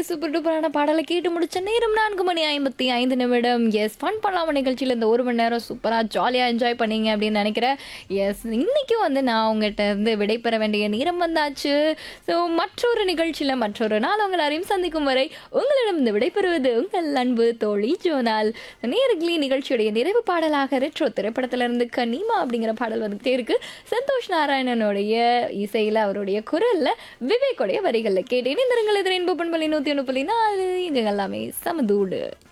super டூப்பரான பாடலை கேட்டு முடிச்ச நேரம் நான்கு மணி ஐம்பத்தி ஐந்து நிமிடம் எஸ் ஃபன் பண்ணலாம நிகழ்ச்சியில் இந்த ஒரு மணி நேரம் சூப்பராக ஜாலியாக என்ஜாய் பண்ணீங்க அப்படின்னு நினைக்கிறேன் எஸ் இன்னைக்கு வந்து நான் உங்கள்கிட்ட இருந்து விடைபெற வேண்டிய நேரம் வந்தாச்சு ஸோ மற்றொரு நிகழ்ச்சியில் மற்றொரு நாள் உங்கள் அறையும் சந்திக்கும் வரை உங்களிடம் இந்த விடைபெறுவது உங்கள் அன்பு தோழி ஜோனால் நேர்களி நிகழ்ச்சியுடைய நிறைவு பாடலாக ரெட்ரோ திரைப்படத்திலிருந்து கனிமா அப்படிங்கிற பாடல் வந்துகிட்டே இருக்கு சந்தோஷ் நாராயணனுடைய இசையில் அவருடைய குரல்ல விவேக்குடைய வரிகளில் கேட்டேன் இந்த ரெண்டு பண்பலி நூற்றி ஒன்று புள்ளி நாலு இங்கே எல்லாமே சமதூடு